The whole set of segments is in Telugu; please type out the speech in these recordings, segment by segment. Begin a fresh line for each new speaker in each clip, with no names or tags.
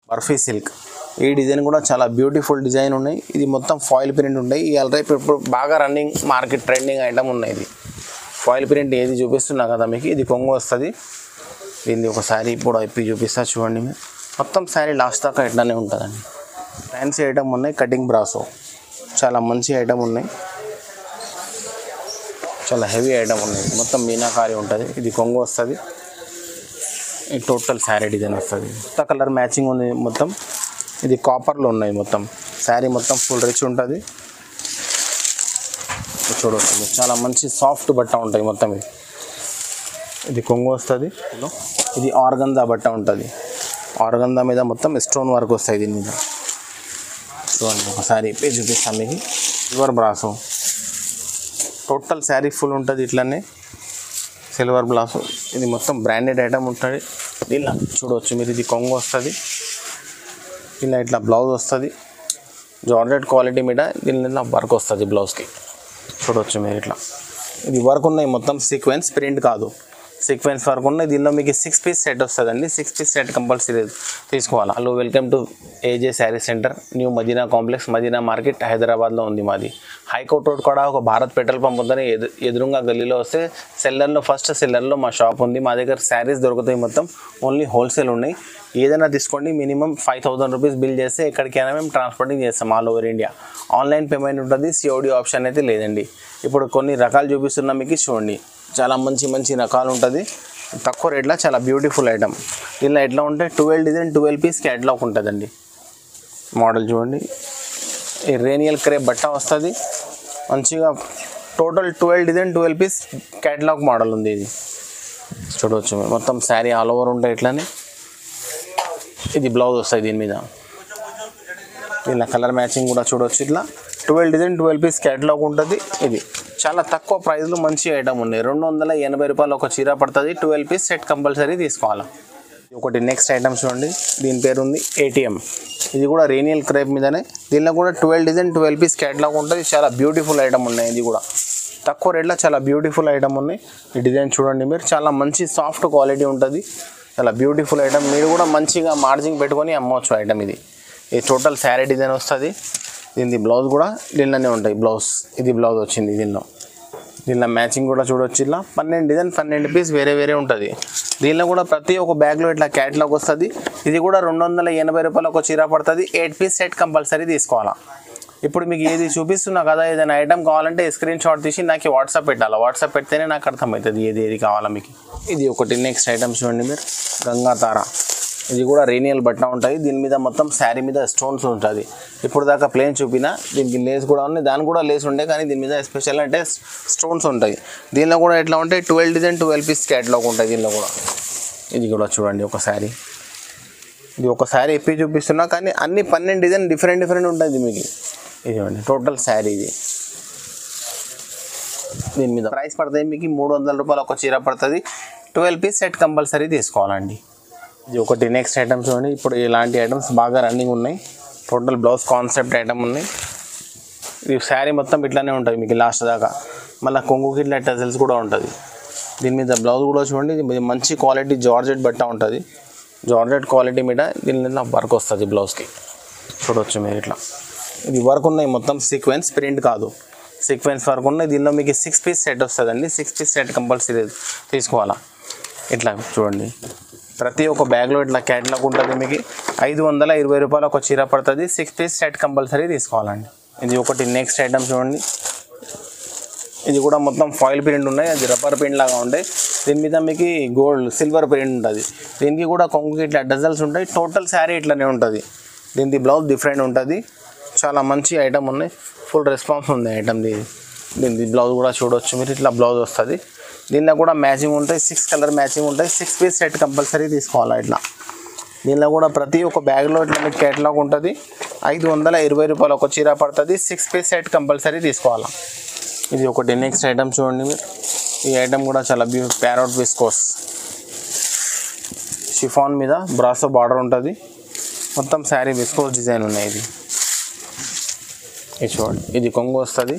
బర్ఫీ సిల్క్ ఈ డిజైన్ కూడా చాలా బ్యూటిఫుల్ డిజైన్ ఉన్నాయి ఇది మొత్తం ఫాయిల్ ప్రింట్ ఉన్నాయి ఈ రేపు ఇప్పుడు బాగా రన్నింగ్ మార్కెట్ ట్రెండింగ్ ఐటమ్ ఉన్నాయి ఇది ఫాయిల్ ప్రింట్ ఏది చూపిస్తున్నా కదా మీకు ఇది కొంగు వస్తుంది దీన్ని ఒకసారి ఇప్పుడు ఇప్పి చూపిస్తా చూడండి మీరు మొత్తం శారీ లాస్ట్ దాకా ఇట్లానే ఉంటుందండి ఫ్యాన్సీ ఐటమ్ ఉన్నాయి కటింగ్ బ్రాసో చాలా మంచి ఐటమ్ ఉన్నాయి చాలా హెవీ ఐటమ్ ఉన్నాయి మొత్తం మీనాకారి ఉంటుంది ఇది కొంగు వస్తుంది ఈ టోటల్ శారీ డిజైన్ వస్తుంది కొత్త కలర్ మ్యాచింగ్ ఉంది మొత్తం ఇది కాపర్లో ఉన్నాయి మొత్తం శారీ మొత్తం ఫుల్ రిచ్ ఉంటుంది ఇది చూడవచ్చు మీరు. చాలా మంచి సాఫ్ట్ బట్ట ఉంటాయి మొత్తం ఇది ఇది కొంగు వస్తుంది ఇది ఆర్గందా బట్ట ఉంటుంది ఆర్గందా మీద మొత్తం స్టోన్ వర్క్ వస్తాయి దీని మీద చూడండి ఒకసారి ఇప్పి చూపిస్తాను మీకు సిల్వర్ బ్రాసు టోటల్ శారీ ఫుల్ ఉంటుంది ఇట్లనే సిల్వర్ బ్లాస్ ఇది మొత్తం బ్రాండెడ్ ఐటమ్ ఉంటుంది ఇలా చూడవచ్చు మీరు ఇది కొంగు వస్తుంది ఇలా ఇట్లా బ్లౌజ్ వస్తుంది జార్జెట్ క్వాలిటీ మీద దీని మీద వర్క్ వస్తుంది బ్లౌజ్కి చూడవచ్చు మీరు ఇట్లా ఇది వర్క్ ఉన్నాయి మొత్తం సీక్వెన్స్ ప్రింట్ కాదు సీక్వెన్స్ వర్క్ ఉన్నాయి దీనిలో మీకు సిక్స్ పీస్ సెట్ వస్తుందండి సిక్స్ పీస్ సెట్ కంపల్సరీ తీసుకోవాలి hello welcome to AJ sari centre new Madina complex Madina market హైదరాబాద్లో ఉంది మాది హైకోర్ట్ రోడ్ కూడా ఒక భారత్ పెట్రోల్ పంప్ ఉందని ఎదు ఎదురుగా గల్లీలో వస్తే సెల్లర్లో ఫస్ట్ సెల్లర్లో మా షాప్ ఉంది మా దగ్గర శారీస్ దొరుకుతాయి మొత్తం ఓన్లీ హోల్సేల్ ఉన్నాయి ఏదైనా తీసుకోండి minimum five thousand rupees bill చేస్తే ఎక్కడికైనా మేము ట్రాన్స్పోర్టింగ్ చేస్తాం all over India online payment ఉంటుంది సిఓడి ఆప్షన్ అయితే లేదండి ఇప్పుడు కొన్ని రకాలు చూపిస్తున్నా మీకు చూడండి చాలా మంచి మంచి రకాలు ఉంటుంది తక్కువ రేట్లో చాలా బ్యూటిఫుల్ ఐటమ్ దీనిలో ఎట్లా ఉంటే twelve design twelve piece catalogue ఉంటుందండి మోడల్ చూడండి ఈ రేనియల్ క్రేప్ బట్ట వస్తుంది మంచిగా total twelve design twelve piece catalogue model ఉంది ఇది చూడవచ్చు మీరు. మొత్తం శారీ ఆల్ ఓవర్ ఉంటాయి ఇట్లానే ఇది బ్లౌజ్ వస్తుంది దీని మీద ఇలా కలర్ మ్యాచింగ్ కూడా చూడవచ్చు ఇట్లా twelve design twelve piece catalogue ఉంటుంది ఇది చాలా తక్కువ ప్రైస్లో మంచి ఐటమ్ ఉన్నాయి రెండు వందల ఎనభై రూపాయలు ఒక చీర పడుతుంది ట్వెల్వ్ పీస్ సెట్ కంపల్సరీ తీసుకోవాలి ఒకటి నెక్స్ట్ ఐటమ్ చూడండి దీని పేరు ఉంది ఏటీఎం ఇది కూడా రేనియల్ క్రేప్ మీదనే దీనిలో కూడా twelve design twelve piece catalogue ఉంటుంది చాలా బ్యూటిఫుల్ ఐటమ్ ఉన్నాయి ఇది కూడా తక్కువ రేట్లో చాలా బ్యూటిఫుల్ ఐటమ్ ఉన్నాయి ఈ డిజైన్ చూడండి మీరు చాలా మంచి సాఫ్ట్ క్వాలిటీ ఉంటుంది చాలా బ్యూటిఫుల్ ఐటమ్ మీరు కూడా మంచిగా మార్జింగ్ పెట్టుకొని అమ్మవచ్చు ఐటమ్ ఇది ఈ టోటల్ శారీ డిజైన్ వస్తుంది దీని బ్లౌజ్ కూడా దీనిలోనే ఉంటాయి బ్లౌజ్ ఇది బ్లౌజ్ వచ్చింది దీనిలో దీనిలో మ్యాచింగ్ కూడా చూడొచ్చు ఇలా పన్నెండు డిజైన్ పన్నెండు పీస్ వేరే వేరే ఉంటుంది దీనిలో కూడా ప్రతి ఒక్క బ్యాగ్లో ఇట్లా క్యాట్లాగ్ వస్తుంది ఇది కూడా రెండు వందల ఎనభై రూపాయలు ఒక చీర పడుతుంది ఎయిట్ పీస్ సెట్ కంపల్సరీ తీసుకోవాలా ఇప్పుడు మీకు ఏది చూపిస్తున్నా కదా ఏదైనా ఐటమ్ కావాలంటే స్క్రీన్ షాట్ తీసి నాకు వాట్సాప్ పెట్టాలి వాట్సాప్ పెడితేనే నాకు అర్థమవుతుంది ఏది ఏది కావాలా మీకు ఇది ఒకటి నెక్స్ట్ ఐటమ్ చూడండి మీరు గంగా తార ఇది కూడా రేనియల్ బట్ట ఉంటుంది దీని మీద మొత్తం శారీ మీద స్టోన్స్ ఉంటుంది ఇప్పుడు దాకా ప్లేన్ చూపిన దీనికి లేస్ కూడా ఉంది దాని కూడా లేస్ ఉండే కానీ దీని మీద స్పెషల్ అంటే స్టోన్స్ ఉంటాయి దీనిలో కూడా ఎట్లా ఉంటాయి twelve design twelve piece catalogue ఉంటాయి దీనిలో కూడా ఇది కూడా చూడండి ఒక శారీ ఇది ఒక శారీ ఎప్పి చూపిస్తున్నా కానీ అన్ని పన్నెండు డిజైన్ డిఫరెంట్ డిఫరెంట్ ఉంటుంది మీకు ఇది చూడండి టోటల్ శారీ ఇది దీని మీద ప్రైస్ పడుతుంది మీకు మూడు వందల రూపాయలు ఒక చీర పడుతుంది ట్వెల్వ్ పీస్ సెట్ కంపల్సరీ తీసుకోవాలండి ఇది ఒకటి నెక్స్ట్ ఐటమ్ చూడండి ఇప్పుడు ఇలాంటి ఐటమ్స్ బాగా రన్నింగ్ ఉన్నాయి టోటల్ బ్లౌజ్ కాన్సెప్ట్ ఐటమ్ ఉన్నాయి ఇది శారీ మొత్తం ఇట్లానే ఉంటుంది మీకు లాస్ట్ దాకా మళ్ళీ కొంగుకి ఇట్లా టజల్స్ కూడా ఉంటుంది దీని మీద బ్లౌజ్ కూడా చూడండి ఇది మంచి క్వాలిటీ జార్జెట్ బట్ట ఉంటుంది జార్జెట్ క్వాలిటీ మీద దీని మీద వర్క్ వస్తుంది బ్లౌజ్కి చూడవచ్చు మీరు ఇట్లా ఇది వర్క్ ఉన్నాయి మొత్తం సీక్వెన్స్ ప్రింట్ కాదు సీక్వెన్స్ వర్క్ ఉన్నాయి దీనిలో మీకు సిక్స్ పీస్ సెట్ వస్తుందండి సిక్స్ పీస్ సెట్ కంపల్సరీ తీసుకోవాలా ఇట్లా చూడండి ప్రతి ఒక్క బ్యాగ్లో ఇట్లా క్యాట్లాగ్ ఉంటుంది మీకు ఐదు వందల ఇరవై రూపాయలు ఒక చీర పడుతుంది సిక్స్ పీస్ సెట్ కంపల్సరీ తీసుకోవాలండి ఇది ఒకటి నెక్స్ట్ ఐటమ్ చూడండి ఇది కూడా మొత్తం ఫాయిల్ ప్రింట్ ఉన్నాయి అది రబ్బర్ ప్రింట్ లాగా ఉంటాయి దీని మీద మీకు గోల్డ్ సిల్వర్ ప్రింట్ ఉంటుంది దీనికి కూడా కొంగుకి ఇట్లా డజల్స్ ఉంటాయి టోటల్ శారీ ఇట్లానే ఉంటుంది దీనికి బ్లౌజ్ డిఫరెంట్ ఉంటుంది చాలా మంచి ఐటమ్ ఉన్నాయి ఫుల్ రెస్పాన్స్ ఉంది ఐటమ్ దీని బ్లౌజ్ కూడా చూడవచ్చు మీరు ఇట్లా బ్లౌజ్ వస్తుంది దీనిలో కూడా మ్యాచింగ్ ఉంటాయి సిక్స్ కలర్ మ్యాచింగ్ ఉంటాయి సిక్స్ పీస్ సెట్ కంపల్సరీ తీసుకోవాలి ఇట్లా దీనిలో కూడా ప్రతి ఒక్క బ్యాగ్లో ఇట్లా మీకు కేటలాగ్ ఉంటుంది ఐదు వందల ఇరవై రూపాయలు ఒక చీర పడుతుంది సిక్స్ పీస్ సెట్ కంపల్సరీ తీసుకోవాలి ఇది ఒకటి నెక్స్ట్ ఐటమ్ చూడండి మీరు ఈ ఐటమ్ కూడా చాలా బ్యూ ప్యారోట్ విస్కోస్ షిఫాన్ మీద బ్రాసో బార్డర్ ఉంటుంది మొత్తం శారీ విస్కోస్ డిజైన్ ఉన్నాయి ఇది ఇది చూడండి ఇది కొంగు వస్తుంది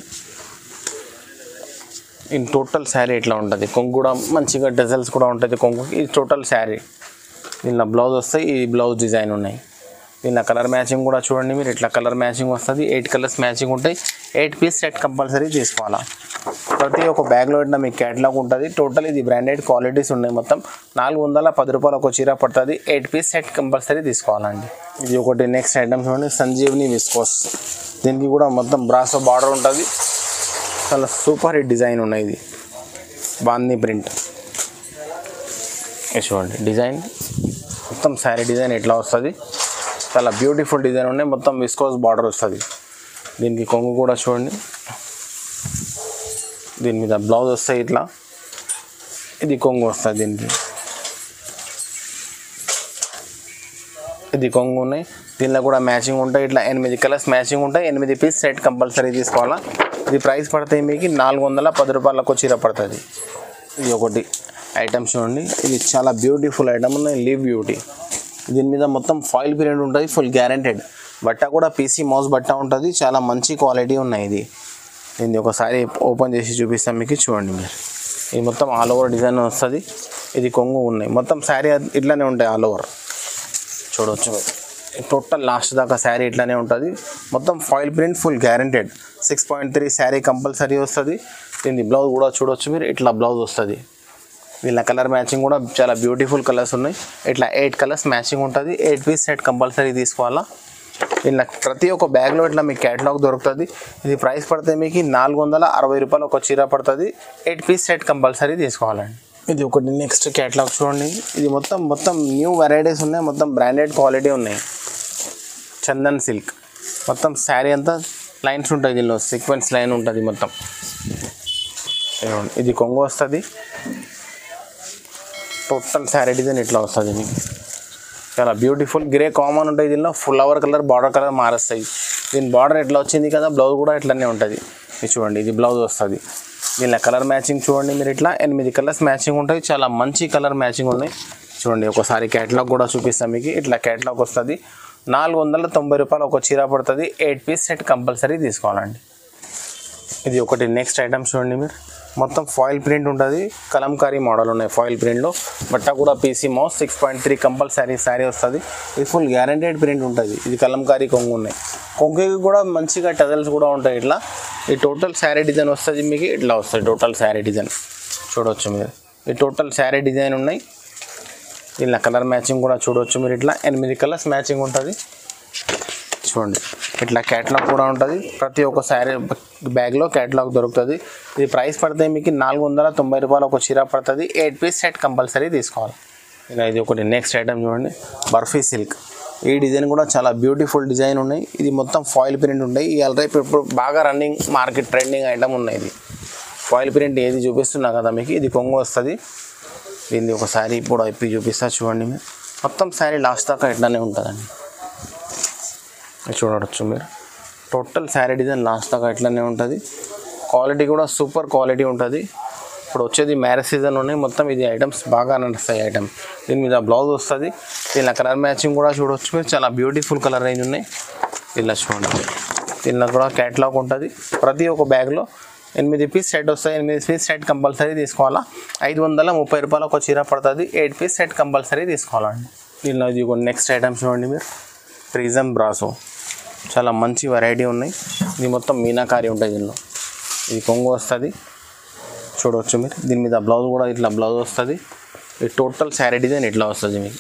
ఇది టోటల్ శారీ ఇట్లా ఉంటుంది కొంగు కూడా మంచిగా డిజైన్స్ కూడా ఉంటుంది కొంగుకి ఇది టోటల్ శారీ దీనిలో బ్లౌజ్ వస్తాయి ఈ బ్లౌజ్ డిజైన్ ఉన్నాయి దీనిలో కలర్ మ్యాచింగ్ కూడా చూడండి మీరు ఇట్లా కలర్ మ్యాచింగ్ వస్తుంది ఎయిట్ కలర్స్ మ్యాచింగ్ ఉంటాయి ఎయిట్ పీస్ సెట్ కంపల్సరీ తీసుకోవాలా ప్రతి ఒక్క బ్యాగ్లో ఇట్లా మీకు క్యాటలాగ్ ఉంటుంది టోటల్ ఇది బ్రాండెడ్ క్వాలిటీస్ ఉన్నాయి మొత్తం నాలుగు వందల పది రూపాయలు ఒక చీర పడుతుంది ఎయిట్ పీస్ సెట్ కంపల్సరీ తీసుకోవాలండి ఇది ఒకటి నెక్స్ట్ ఐటమ్ చూడండి సంజీవ్ని విస్కోస్ దీనికి కూడా మొత్తం బ్రాసో బార్డర్ ఉంటుంది చాలా సూపర్ హిట్ డిజైన్ ఉన్నాయి ఇది బాందీ ప్రింట్ ఇది చూడండి డిజైన్ మొత్తం శారీ డిజైన్ ఎట్లా వస్తుంది చాలా బ్యూటిఫుల్ డిజైన్ ఉన్నాయి మొత్తం విస్కోస్ బార్డర్ వస్తుంది దీనికి కొంగు కూడా చూడండి దీని మీద బ్లౌజ్ వస్తాయి ఇట్లా ఇది కొంగు వస్తుంది దీనికి ఇది కొంగు ఉన్నాయి దీనిలో కూడా మ్యాచింగ్ ఉంటాయి ఇట్లా ఎనిమిది కలర్స్ మ్యాచింగ్ ఉంటాయి ఎనిమిది పీస్ సెట్ కంపల్సరీ తీసుకోవాలా ఇది ప్రైస్ పడతాయి మీకు నాలుగు వందల పది రూపాయలకు చీర పడుతుంది ఇది ఒకటి ఐటమ్ చూడండి ఇది చాలా బ్యూటిఫుల్ ఐటమ్ ఉన్నాయి లివ్ బ్యూటీ దీని మీద మొత్తం ఫాయిల్ పీరియడ్ ఉంటుంది ఫుల్ గ్యారెంటెడ్ బట్ట కూడా పీసీ మౌస్ బట్ట ఉంటుంది చాలా మంచి క్వాలిటీ ఉన్నాయి ఇది దీన్ని ఒకసారి ఓపెన్ చేసి చూపిస్తాను మీకు చూడండి మీరు ఇది మొత్తం ఆల్ ఓవర్ డిజైన్ వస్తుంది ఇది కొంగు ఉన్నాయి మొత్తం శారీ ఇట్లానే ఉంటాయి ఆల్ ఓవర్ చూడవచ్చు టోటల్ లాస్ట్ దాకా శారీ ఇట్లానే ఉంటుంది మొత్తం foil print full guaranteed six point three sari compulsory వస్తుంది దీని బ్లౌజ్ కూడా చూడొచ్చు మీరు ఇట్లా బ్లౌజ్ వస్తుంది వీళ్ళ కలర్ మ్యాచింగ్ కూడా చాలా బ్యూటిఫుల్ కలర్స్ ఉన్నాయి ఇట్లా ఎయిట్ కలర్స్ మ్యాచింగ్ ఉంటుంది ఎయిట్ పీస్ సెట్ కంపల్సరీ తీసుకోవాలా ఇలా ప్రతి ఒక్క బ్యాగ్లో ఇట్లా మీకు క్యాటలాగ్ దొరుకుతుంది ఇది ప్రైస్ పడితే మీకు నాలుగు వందల అరవై రూపాయలు ఒక చీర పడుతుంది ఎయిట్ పీస్ సెట్ కంపల్సరీ తీసుకోవాలండి ఇది ఒకటి నెక్స్ట్ క్యాటలాగ్ చూడండి ఇది మొత్తం మొత్తం న్యూ వెరైటీస్ ఉన్నాయి మొత్తం బ్రాండెడ్ క్వాలిటీ ఉన్నాయి చందన్ సిల్క్ మొత్తం శారీ అంతా లైన్స్ ఉంటాయి దీనిలో సీక్వెన్స్ లైన్ ఉంటుంది మొత్తం ఇదిగోండి. ఇది కొంగు వస్తుంది టోటల్ శారీ డిజైన్ ఇట్లా వస్తుంది మీకు చాలా బ్యూటిఫుల్ గ్రే కామన్ ఉంటాయి దీనిలో ఫ్లవర్ కలర్ బార్డర్ కలర్ మారుస్తాయి దీని బార్డర్ ఎట్లా వచ్చింది కదా బ్లౌజ్ కూడా ఇట్లానే ఉంటుంది ఇది చూడండి ఇది బ్లౌజ్ వస్తుంది దీనిలో కలర్ మ్యాచింగ్ చూడండి మీరు ఇట్లా ఎనిమిది కలర్స్ మ్యాచింగ్ ఉంటాయి చాలా మంచి కలర్ మ్యాచింగ్ ఉన్నాయి చూడండి ఒకసారి క్యాటలాగ్ కూడా చూపిస్తాం మీకు ఇట్లా క్యాటలాగ్ వస్తుంది నాలుగు వందల తొంభై రూపాయలు ఒక చీర పడుతుంది ఎయిట్ పీస్ సెట్ కంపల్సరీ తీసుకోవాలండి ఇది ఒకటి నెక్స్ట్ ఐటమ్ చూడండి మీరు మొత్తం ఫాయిల్ ప్రింట్ ఉంటుంది కలంకారీ మోడల్ ఉన్నాయి ఫాయిల్ ప్రింట్లో బట్ట కూడా పీసీ మౌస్ six point three compulsory sari వస్తుంది ఇది ఫుల్ గ్యారంటెడ్ ప్రింట్ ఉంటుంది ఇది కలంకారీ కొంగు ఉన్నాయి కొంగుకి కూడా మంచిగా టజల్స్ కూడా ఉంటాయి ఇట్లా ఈ టోటల్ శారీ డిజైన్ వస్తుంది మీకు ఇట్లా వస్తుంది టోటల్ శారీ డిజైన్ చూడవచ్చు మీరు ఈ టోటల్ శారీ డిజైన్ ఉన్నాయి ఇలా కలర్ మ్యాచింగ్ కూడా చూడవచ్చు మీరు ఇట్లా ఎనిమిది కలర్స్ మ్యాచింగ్ ఉంటుంది చూడండి ఇట్లా క్యాటలాగ్ కూడా ఉంటుంది ప్రతి ఒక్క శారీ బ్యాగ్లో క్యాటలాగ్ దొరుకుతుంది ఇది ప్రైస్ పడితే మీకు నాలుగు వందల తొంభై రూపాయలు ఒక చీర పడుతుంది ఎయిట్ పీస్ సెట్ కంపల్సరీ తీసుకోవాలి ఇలా ఇది ఒకటి నెక్స్ట్ ఐటమ్ చూడండి బర్ఫీ సిల్క్ ఈ డిజైన్ కూడా చాలా బ్యూటిఫుల్ డిజైన్ ఉన్నాయి ఇది మొత్తం ఫాయిల్ ప్రింట్ ఉంటాయి ఈ రేపు ఇప్పుడు బాగా రన్నింగ్ మార్కెట్ ట్రెండింగ్ ఐటమ్ ఉన్నాయి ఇది ఫాయిల్ ప్రింట్ ఏది చూపిస్తున్నా కదా మీకు ఇది కొంగు వస్తుంది దీన్ని ఒకసారి ఇప్పుడు ఇప్పి చూపిస్తా చూడండి మీరు మొత్తం శారీ లాస్ట్ దాకా ఇట్లానే ఉంటుందండి ఇది చూడవచ్చు మీరు టోటల్ శారీ డిజైన్ లాస్ట్ దాకా ఇట్లానే ఉంటుంది క్వాలిటీ కూడా సూపర్ క్వాలిటీ ఉంటుంది ఇప్పుడు వచ్చేది మ్యారేజ్ సీజన్ ఉన్నాయి మొత్తం ఇది ఐటమ్స్ బాగా నడుస్తాయి ఐటమ్ దీని మీద బ్లౌజ్ వస్తుంది దీనిలో కలర్ మ్యాచింగ్ కూడా చూడవచ్చు మీరు చాలా బ్యూటిఫుల్ కలర్ రేంజ్ ఉన్నాయి ఇలా చూడండి దీనిలో కూడా క్యాటలాగ్ ఉంటుంది ప్రతి ఒక్క బ్యాగ్లో ఎనిమిది పీస్ సెట్ వస్తాయి ఎనిమిది పీస్ సెట్ కంపల్సరీ తీసుకోవాలా ఐదు వందల ముప్పై రూపాయలు ఒక చీర పడుతుంది ఎయిట్ పీస్ సెట్ కంపల్సరీ తీసుకోవాలండి దీనిలో ఇది నెక్స్ట్ ఐటమ్ చూడండి మీరు ప్రిజం బ్రాసో చాలా మంచి వెరైటీ ఉన్నాయి ఇది మొత్తం మీనాకారి ఉంటుంది దీనిలో ఇది కొంగు వస్తుంది చూడవచ్చు మీరు దీని మీద బ్లౌజ్ కూడా ఇట్లా బ్లౌజ్ వస్తుంది ఈ టోటల్ శారీ డిజైన్ ఇట్లా వస్తుంది మీకు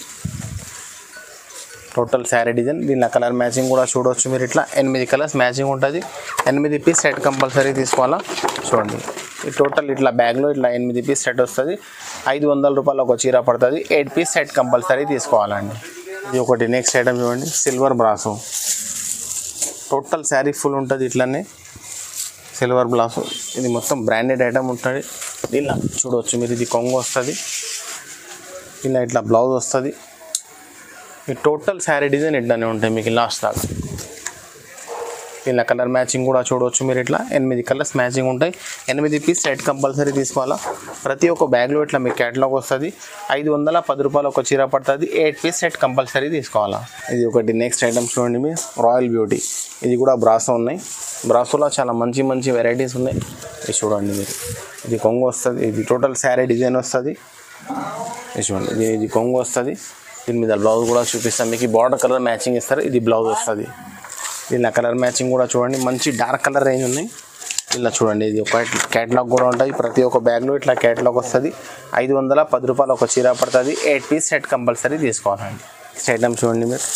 టోటల్ శారీ డిజైన్ దీనిలో కలర్ మ్యాచింగ్ కూడా చూడవచ్చు మీరు ఇట్లా ఎనిమిది కలర్స్ మ్యాచింగ్ ఉంటుంది ఎనిమిది పీస్ సెట్ కంపల్సరీ తీసుకోవాలా చూడండి ఈ టోటల్ ఇట్లా బ్యాగ్లో ఇట్లా ఎనిమిది పీస్ సెట్ వస్తుంది ఐదు వందల రూపాయలు ఒక చీర పడుతుంది ఎయిట్ పీస్ సెట్ కంపల్సరీ తీసుకోవాలండి ఇది ఒకటి నెక్స్ట్ ఐటమ్ చూడండి సిల్వర్ బ్రాసు టోటల్ శారీ ఫుల్ ఉంటుంది ఇట్లనే సిల్వర్ బ్లాస్ ఇది మొత్తం బ్రాండెడ్ ఐటమ్ ఉంటుంది దీనిలో చూడవచ్చు మీరు ఇది కొంగు వస్తుంది ఇలా ఇట్లా బ్లౌజ్ వస్తుంది ఈ టోటల్ శారీ డిజైన్ ఇట్లానే ఉంటాయి మీకు లాస్ట్ దాకా ఇలా కలర్ మ్యాచింగ్ కూడా చూడవచ్చు మీరు ఇట్లా ఎనిమిది కలర్స్ మ్యాచింగ్ ఉంటాయి ఎనిమిది పీస్ సెట్ కంపల్సరీ తీసుకోవాలా ప్రతి ఒక్క బ్యాగ్లో ఇట్లా మీకు క్యాటలాగ్ వస్తుంది ఐదు వందల పది రూపాయలు ఒక చీర పడుతుంది ఎయిట్ పీస్ సెట్ కంపల్సరీ తీసుకోవాలా ఇది ఒకటి నెక్స్ట్ ఐటమ్ చూడండి మీరు రాయల్ బ్యూటీ ఇది కూడా బ్రాసో ఉన్నాయి బ్రాసోలో చాలా మంచి మంచి వెరైటీస్ ఉన్నాయి ఇది చూడండి మీరు ఇది కొంగు వస్తుంది ఇది టోటల్ శారీ డిజైన్ వస్తుంది ఇది చూడండి ఇది ఇది కొంగు వస్తుంది దీని మీద బ్లౌజ్ కూడా చూపిస్తాను మీకు బార్డర్ కలర్ మ్యాచింగ్ ఇస్తారు ఇది బ్లౌజ్ వస్తుంది దీనిలో కలర్ మ్యాచింగ్ కూడా చూడండి మంచి డార్క్ కలర్ రేంజ్ ఉన్నాయి ఇలా చూడండి ఇది ఒక క్యాటలాగ్ కూడా ఉంటుంది ప్రతి ఒక్క బ్యాగ్లో ఇట్లా క్యాటలాగ్ వస్తుంది ఐదు వందల పది రూపాయలు ఒక చీర పడుతుంది ఎయిట్ పీస్ సెట్ కంపల్సరీ తీసుకోవాలండి నెక్స్ట్ ఐటమ్ చూడండి మీరు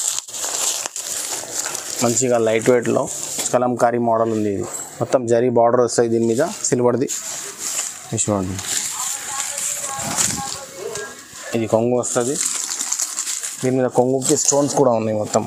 మంచిగా లైట్ వెయిట్లో కలంకారీ మోడల్ ఉంది ఇది మొత్తం జరీ బార్డర్ వస్తాయి దీని మీద సిల్వర్ది ఇది చూడండి ఇది కొంగు వస్తుంది దీని మీద కొంగుకి స్టోన్స్ కూడా ఉన్నాయి మొత్తం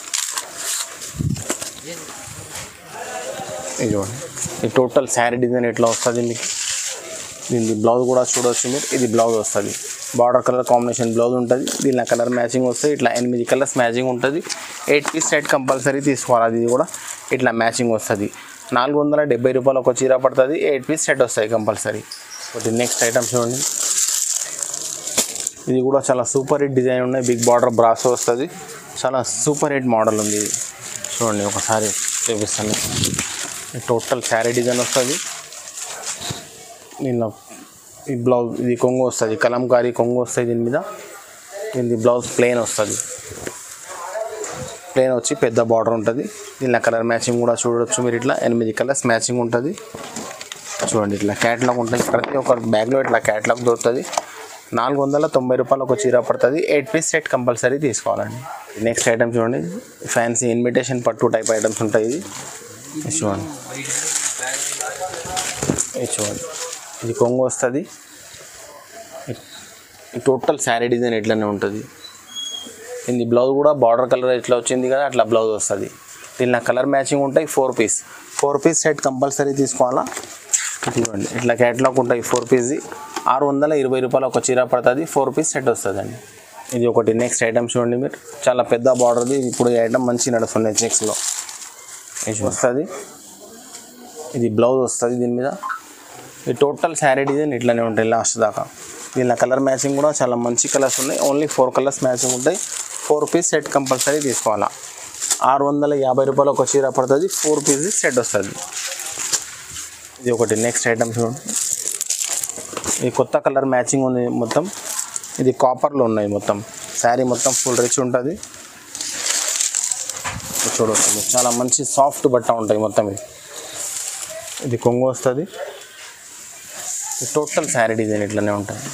ఇది చూడండి ఈ టోటల్ శారీ డిజైన్ ఎట్లా వస్తుంది మీకు దీని బ్లౌజ్ కూడా చూడవచ్చు మీరు ఇది బ్లౌజ్ వస్తుంది బార్డర్ కలర్ కాంబినేషన్ బ్లౌజ్ ఉంటుంది దీనిలో కలర్ మ్యాచింగ్ వస్తుంది ఇట్లా ఎనిమిది కలర్స్ మ్యాచింగ్ ఉంటుంది ఎయిట్ పీస్ సెట్ కంపల్సరీ తీసుకోవాలి అది కూడా ఇట్లా మ్యాచింగ్ వస్తుంది నాలుగు వందల డెబ్బై రూపాయలు ఒక చీర పడుతుంది ఎయిట్ పీస్ సెట్ వస్తాయి కంపల్సరీ ఒకటి నెక్స్ట్ ఐటమ్ చూడండి ఇది కూడా చాలా సూపర్ హిట్ డిజైన్ ఉన్నాయి బిగ్ బార్డర్ బ్రాస్ వస్తుంది చాలా సూపర్ హిట్ మోడల్ ఉంది ఇది చూడండి ఒకసారి చూపిస్తాను టోటల్ శారీ డిజైన్ వస్తుంది దీనిలో ఈ బ్లౌజ్ ఇది కొంగు వస్తుంది కలంకారీ కొంగు వస్తుంది దీని మీద దీని బ్లౌజ్ ప్లెయిన్ వస్తుంది ప్లెయిన్ వచ్చి పెద్ద బార్డర్ ఉంటుంది దీనిలో కలర్ మ్యాచింగ్ కూడా చూడవచ్చు మీరు ఇట్లా ఎనిమిది కలర్స్ మ్యాచింగ్ ఉంటుంది చూడండి ఇట్లా క్యాట్లాగ్ ఉంటుంది ప్రతి ఒక్క బ్యాగ్లో ఇట్లా క్యాట్లాగ్ దొరుకుతుంది నాలుగు వందల తొంభై రూపాయలు ఒక చీర పడుతుంది ఎయిట్ పీస్ సెట్ కంపల్సరీ తీసుకోవాలండి నెక్స్ట్ ఐటమ్ చూడండి ఫ్యాన్సీ ఇన్విటేషన్ పట్టు టైప్ ఐటమ్స్ ఉంటాయి ఇది ఇది చూడండి ఇది చూడండి ఇది కొంగు వస్తుంది ఈ టోటల్ శారీ డిజైన్ ఇట్లనే ఉంటుంది ఇది బ్లౌజ్ కూడా బార్డర్ కలర్ ఇట్లా వచ్చింది కదా అట్లా బ్లౌజ్ వస్తుంది దీనిలో కలర్ మ్యాచింగ్ ఉంటాయి four piece four piece set compulsory తీసుకోవాలా ఇదిగోండి ఇట్లా క్యాట్లాగ్ ఉంటాయి ఫోర్ పీస్ది ఆరు వందల ఇరవై రూపాయలు ఒక చీర పడుతుంది ఫోర్ పీస్ సెట్ వస్తుందండి ఇది ఒకటి నెక్స్ట్ ఐటమ్ చూడండి మీరు చాలా పెద్ద బార్డర్ది ఇప్పుడు ఈ ఐటమ్ మంచి నడుస్తుంది చెక్స్లో ఇది వస్తుంది ఇది బ్లౌజ్ వస్తుంది దీని మీద ఈ టోటల్ శారీ డిజైన్ ఇట్లానే ఉంటాయి లాస్ట్ దాకా దీనిలో కలర్ మ్యాచింగ్ కూడా చాలా మంచి కలర్స్ ఉన్నాయి ఓన్లీ ఫోర్ కలర్స్ మ్యాచింగ్ ఉంటాయి ఫోర్ పీస్ సెట్ కంపల్సరీ తీసుకోవాలా ఆరు వందల యాభై రూపాయలు ఒక చీర పడుతుంది ఫోర్ పీస్ సెట్ వస్తుంది ఇది ఒకటి నెక్స్ట్ ఐటమ్ చూడండి ఇది కొత్త కలర్ మ్యాచింగ్ ఉంది మొత్తం ఇది కాపర్లో ఉన్నాయి మొత్తం శారీ మొత్తం ఫుల్ రిచ్ ఉంటుంది ఇది చూడవచ్చు మీరు. చాలా మంచి సాఫ్ట్ బట్ట ఉంటాయి మొత్తం ఇది ఇది కొంగు వస్తుంది ఈ టోటల్ శారీ డిజైన్ ఇట్లనే ఉంటుంది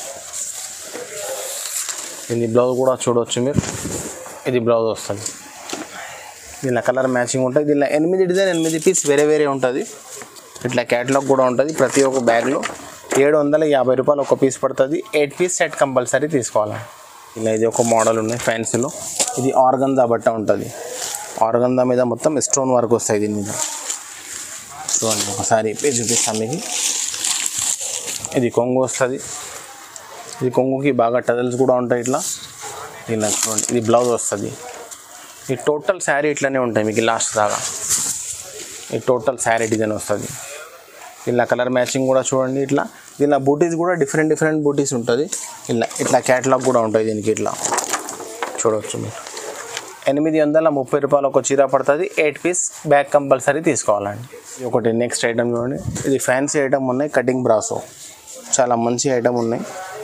ఇది బ్లౌజ్ కూడా చూడవచ్చు మీరు ఇది బ్లౌజ్ వస్తుంది దీనిలో కలర్ మ్యాచింగ్ ఉంటుంది దీనిలో ఎనిమిది డిజైన్ ఎనిమిది పీస్ వేరే వేరే ఉంటుంది ఇట్లా క్యాటలాగ్ కూడా ఉంటుంది ప్రతి ఒక్క బ్యాగ్లో ఏడు వందల యాభై రూపాయలు ఒక పీస్ పడుతుంది ఎయిట్ పీస్ సెట్ కంపల్సరీ తీసుకోవాలి ఇలా ఇది ఒక మోడల్ ఉన్నాయి ఫ్యాన్సీలో ఇది ఆర్గందా బట్ట ఉంటుంది ఆర్గందా మీద మొత్తం స్టోన్ వర్క్ వస్తాయి దీని మీద చూడండి ఒకసారి ఇప్పి చూపిస్తాను మీకు ఇది కొంగు వస్తుంది ఇది కొంగుకి బాగా టజల్స్ కూడా ఉంటాయి ఇట్లా ఇలా చూడండి ఇది బ్లౌజ్ వస్తుంది ఈ టోటల్ శారీ ఇట్లనే ఉంటాయి మీకు లాస్ట్ దాకా ఈ టోటల్ శారీ డిజైన్ వస్తుంది ఇలా కలర్ మ్యాచింగ్ కూడా చూడండి ఇట్లా దీనిలో బూటీస్ కూడా డిఫరెంట్ డిఫరెంట్ బూటీస్ ఉంటుంది ఇలా ఇట్లా క్యాటలాగ్ కూడా ఉంటుంది దీనికి ఇట్లా చూడవచ్చు మీరు ఎనిమిది వందల ముప్పై రూపాయలు ఒక చీర పడుతుంది ఎయిట్ పీస్ బ్యాగ్ కంపల్సరీ తీసుకోవాలండి ఇది ఒకటి నెక్స్ట్ ఐటమ్ చూడండి ఇది ఫ్యాన్సీ ఐటమ్ ఉన్నాయి కటింగ్ బ్రాసో చాలా మంచి ఐటమ్ ఉన్నాయి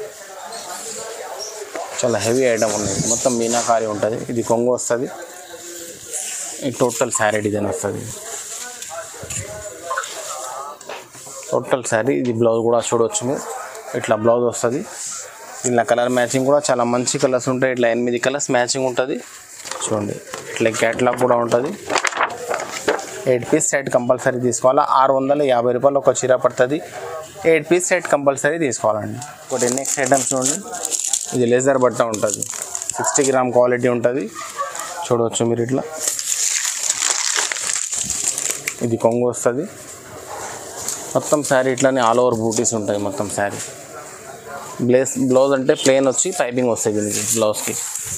చాలా హెవీ ఐటమ్ ఉన్నాయి మొత్తం మీనాకారి ఉంటుంది ఇది కొంగు వస్తుంది ఈ టోటల్ శారీ డిజైన్ వస్తుంది టోటల్ శారీ ఇది బ్లౌజ్ కూడా చూడవచ్చు మీరు ఇట్లా బ్లౌజ్ వస్తుంది ఇలా కలర్ మ్యాచింగ్ కూడా చాలా మంచి కలర్స్ ఉంటాయి ఇట్లా ఎనిమిది కలర్స్ మ్యాచింగ్ ఉంటుంది చూడండి ఇట్లా క్యాట్లాగ్ కూడా ఉంటుంది ఎయిట్ పీస్ సెట్ కంపల్సరీ తీసుకోవాలా ఆరు వందల యాభై రూపాయలు ఒక చీర పడుతుంది ఎయిట్ పీస్ సెట్ కంపల్సరీ తీసుకోవాలండి ఒకటి నెక్స్ట్ ఐటమ్స్ చూడండి ఇది లేజర్ బట్ట ఉంటుంది సిక్స్టీ గ్రామ్ క్వాలిటీ ఉంటుంది చూడవచ్చు మీరు ఇట్లా ఇది కొంగు వస్తుంది మొత్తం శారీ ఇట్లానే ఆల్ ఓవర్ బూటీస్ ఉంటాయి మొత్తం శారీ బ్లేస్ బ్లౌజ్ అంటే ప్లెయిన్ వచ్చి పైపింగ్ వస్తుంది దీనికి బ్లౌజ్కి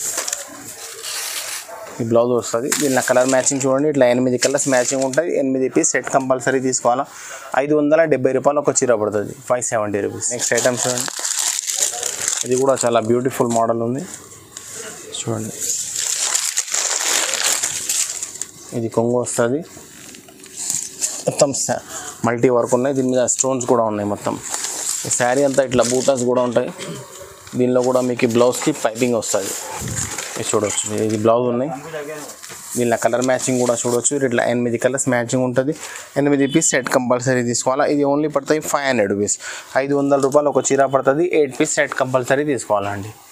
ఈ బ్లౌజ్ వస్తుంది దీనిలో కలర్ మ్యాచింగ్ చూడండి ఇట్లా ఎనిమిది కలర్స్ మ్యాచింగ్ ఉంటుంది ఎనిమిది పీస్ సెట్ కంపల్సరీ తీసుకోవాలా ఐదు వందల డెబ్బై రూపాయలు ఒక చీర పడుతుంది five seventy rupees next item చూడండి ఇది కూడా చాలా బ్యూటిఫుల్ మోడల్ ఉంది చూడండి ఇది కొంగు వస్తుంది మొత్తం మల్టీ వర్క్ ఉన్నాయి దీని మీద స్టోన్స్ కూడా ఉన్నాయి మొత్తం ఈ శారీ అంతా ఇట్లా బూటాస్ కూడా ఉంటాయి దీనిలో కూడా మీకు బ్లౌజ్కి పైపింగ్ వస్తుంది ఇది చూడవచ్చు ఇది బ్లౌజ్ ఉన్నాయి దీనిలో కలర్ మ్యాచింగ్ కూడా చూడవచ్చు ఇట్లా ఎనిమిది కలర్స్ మ్యాచింగ్ ఉంటుంది ఎనిమిది పీస్ సెట్ కంపల్సరీ తీసుకోవాలా ఇది ఓన్లీ పడుతుంది ఫైవ్ హండ్రెడ్ రూపీస్ ఐదు వందల రూపాయలు ఒక చీర పడుతుంది ఎయిట్ పీస్ సెట్ కంపల్సరీ తీసుకోవాలండి